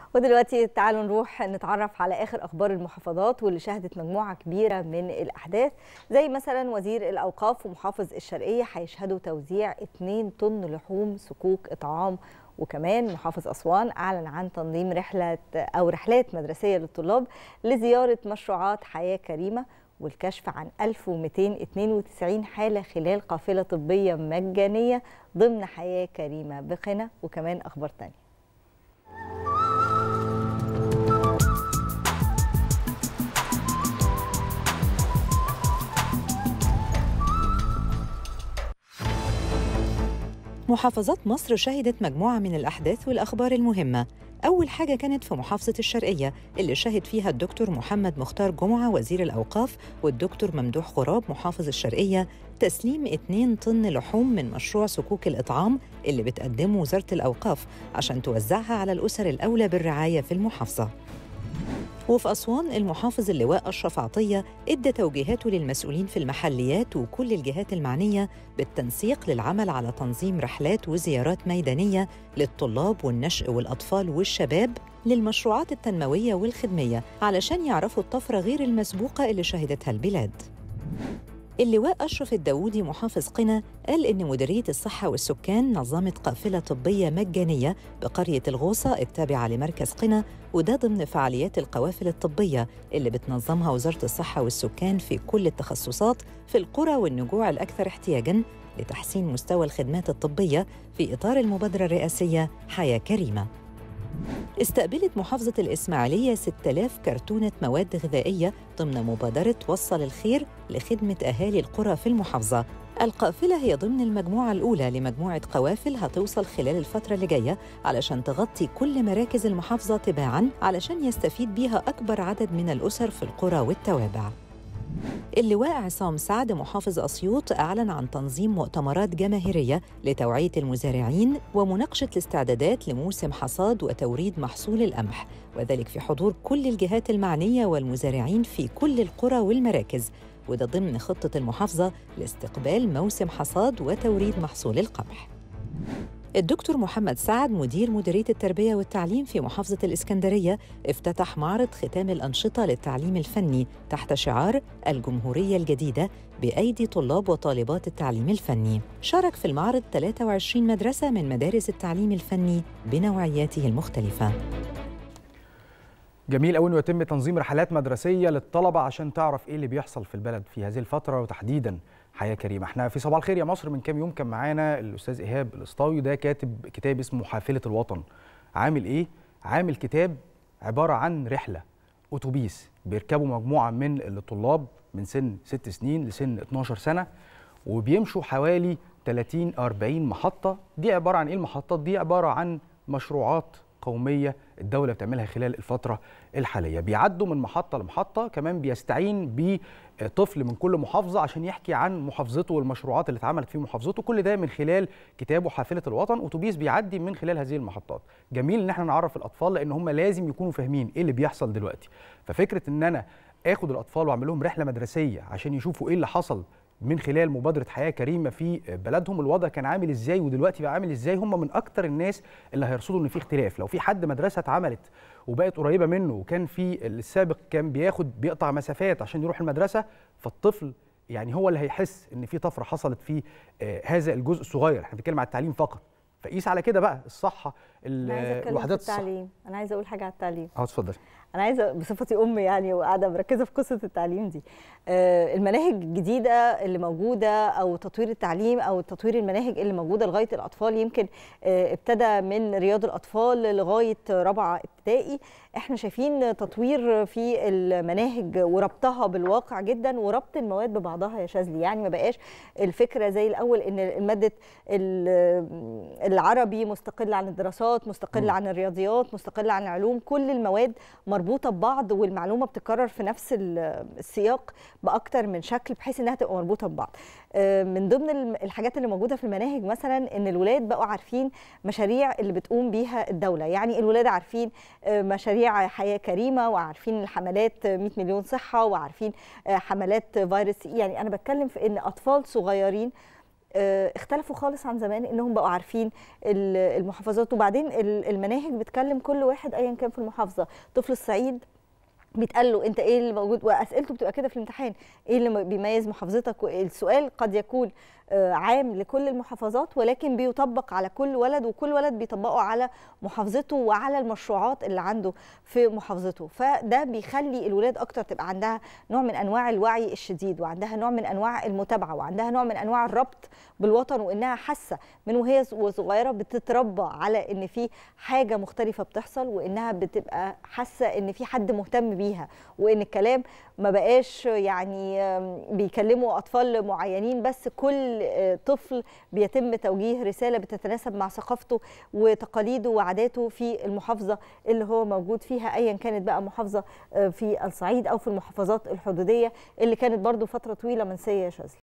ودلوقتي تعالوا نروح نتعرف على اخر اخبار المحافظات واللي شهدت مجموعه كبيره من الاحداث زي مثلا وزير الاوقاف ومحافظ الشرقيه هيشهدوا توزيع 2 طن لحوم صكوك اطعام وكمان محافظ اسوان اعلن عن تنظيم رحله او رحلات مدرسيه للطلاب لزياره مشروعات حياه كريمه والكشف عن 1292 حالة خلال قافلة طبية مجانية ضمن حياة كريمة بقنا وكمان أخبار تانية محافظات مصر شهدت مجموعة من الأحداث والأخبار المهمة أول حاجة كانت في محافظة الشرقية اللي شهد فيها الدكتور محمد مختار جمعة وزير الأوقاف والدكتور ممدوح غراب محافظ الشرقية تسليم 2 طن لحوم من مشروع صكوك الإطعام اللي بتقدمه وزارة الأوقاف عشان توزعها على الأسر الأولى بالرعاية في المحافظة وفي أسوان المحافظ اللواء أشرف عطية إدى توجيهاته للمسؤولين في المحليات وكل الجهات المعنية بالتنسيق للعمل على تنظيم رحلات وزيارات ميدانية للطلاب والنشء والأطفال والشباب للمشروعات التنموية والخدمية علشان يعرفوا الطفرة غير المسبوقة اللي شهدتها البلاد اللواء أشرف الداوودي محافظ قنا قال إن مديرية الصحة والسكان نظمت قافلة طبية مجانية بقرية الغوصة التابعة لمركز قنا وده ضمن فعاليات القوافل الطبية اللي بتنظمها وزارة الصحة والسكان في كل التخصصات في القرى والنجوع الأكثر احتياجاً لتحسين مستوى الخدمات الطبية في إطار المبادرة الرئاسية حياة كريمة استقبلت محافظة الإسماعيلية 6000 كرتونة مواد غذائية ضمن مبادرة وصل الخير لخدمة أهالي القرى في المحافظة القافلة هي ضمن المجموعة الأولى لمجموعة قوافل هتوصل خلال الفترة اللي جاية علشان تغطي كل مراكز المحافظة تباعاً علشان يستفيد بيها أكبر عدد من الأسر في القرى والتوابع اللواء عصام سعد محافظ أسيوط أعلن عن تنظيم مؤتمرات جماهيرية لتوعية المزارعين ومناقشة الاستعدادات لموسم حصاد وتوريد محصول القمح وذلك في حضور كل الجهات المعنية والمزارعين في كل القرى والمراكز وده ضمن خطة المحافظة لاستقبال موسم حصاد وتوريد محصول القمح الدكتور محمد سعد مدير مديرية التربية والتعليم في محافظة الإسكندرية افتتح معرض ختام الأنشطة للتعليم الفني تحت شعار الجمهورية الجديدة بأيدي طلاب وطالبات التعليم الفني شارك في المعرض 23 مدرسة من مدارس التعليم الفني بنوعياته المختلفة جميل قوي انه يتم تنظيم رحلات مدرسيه للطلبه عشان تعرف ايه اللي بيحصل في البلد في هذه الفتره وتحديدا حياه كريمه احنا في صباح الخير يا مصر من كام يوم كان معانا الاستاذ ايهاب الاسطاوي ده كاتب كتاب اسمه حافله الوطن عامل ايه عامل كتاب عباره عن رحله اتوبيس بيركبوا مجموعه من الطلاب من سن 6 سنين لسن 12 سنه وبيمشوا حوالي 30 40 محطه دي عباره عن ايه المحطات دي عباره عن مشروعات قوميه الدوله بتعملها خلال الفتره الحاليه بيعدوا من محطه لمحطه كمان بيستعين بطفل من كل محافظه عشان يحكي عن محافظته والمشروعات اللي اتعملت في محافظته كل ده من خلال كتابه حافله الوطن اتوبيس بيعدي من خلال هذه المحطات جميل ان احنا نعرف الاطفال لان هم لازم يكونوا فاهمين ايه اللي بيحصل دلوقتي ففكره ان انا اخد الاطفال واعمل لهم رحله مدرسيه عشان يشوفوا ايه اللي حصل من خلال مبادره حياه كريمه في بلدهم الوضع كان عامل ازاي ودلوقتي بقى عامل ازاي هم من اكتر الناس اللي هيرصدوا ان في اختلاف لو في حد مدرسه اتعملت وبقت قريبه منه وكان في السابق كان بياخد بيقطع مسافات عشان يروح المدرسه فالطفل يعني هو اللي هيحس ان في طفره حصلت في هذا الجزء الصغير احنا بنتكلم على التعليم فقط فقيس على كده بقى الصحه الوحدات التعليم انا عايزه اقول حاجه على التعليم اه اتفضلي انا عايزه بصفتي ام يعني وقاعده مركزه في قصه التعليم دي آه المناهج الجديده اللي موجوده او تطوير التعليم او تطوير المناهج اللي موجوده لغايه الاطفال يمكن آه ابتدى من رياض الاطفال لغايه رابعه ابتدائي احنا شايفين تطوير في المناهج وربطها بالواقع جدا وربط المواد ببعضها يا شاذلي يعني ما بقاش الفكره زي الاول ان ماده العربي مستقله عن الدراسات مستقله عن الرياضيات مستقله عن العلوم كل المواد مربوطه ببعض والمعلومه بتتكرر في نفس السياق باكتر من شكل بحيث انها تبقى مربوطه ببعض من ضمن الحاجات اللي موجوده في المناهج مثلا ان الولاد بقوا عارفين مشاريع اللي بتقوم بيها الدوله يعني الولاد عارفين مشاريع حياه كريمه وعارفين الحملات 100 مليون صحه وعارفين حملات فيروس يعني انا بتكلم في ان اطفال صغيرين آه، اختلفوا خالص عن زمان انهم بقوا عارفين ال- المحافظات وبعدين ال- المناهج بتكلم كل واحد ايا كان في المحافظه طفل الصعيد بيتقال له انت ايه اللي موجود واسئلته بتبقى كده في الامتحان ايه اللي بيميز محافظتك السؤال قد يكون آه، عام لكل المحافظات ولكن بيطبق على كل ولد وكل ولد بيطبقه على محافظته وعلى المشروعات اللي عنده في محافظته فده بيخلي الولاد اكتر تبقى عندها نوع من انواع الوعي الشديد وعندها نوع من انواع المتابعه وعندها نوع من انواع الربط بالوطن وانها حاسه من وهي صغيره بتتربى على ان في حاجه مختلفه بتحصل وانها بتبقى حاسه ان في حد مهتم بيها وان الكلام ما بقاش يعني آم، بيكلموا اطفال معينين بس كل آه، طفل بيتم توجيه رساله بتتناسب مع ثقافته وتقاليده وعاداته في المحافظه اللي هو موجود فيها ايا كانت بقى محافظه آه، في الصعيد او في المحافظات الحدوديه اللي كانت برضو فتره طويله منسيه يا شاذلي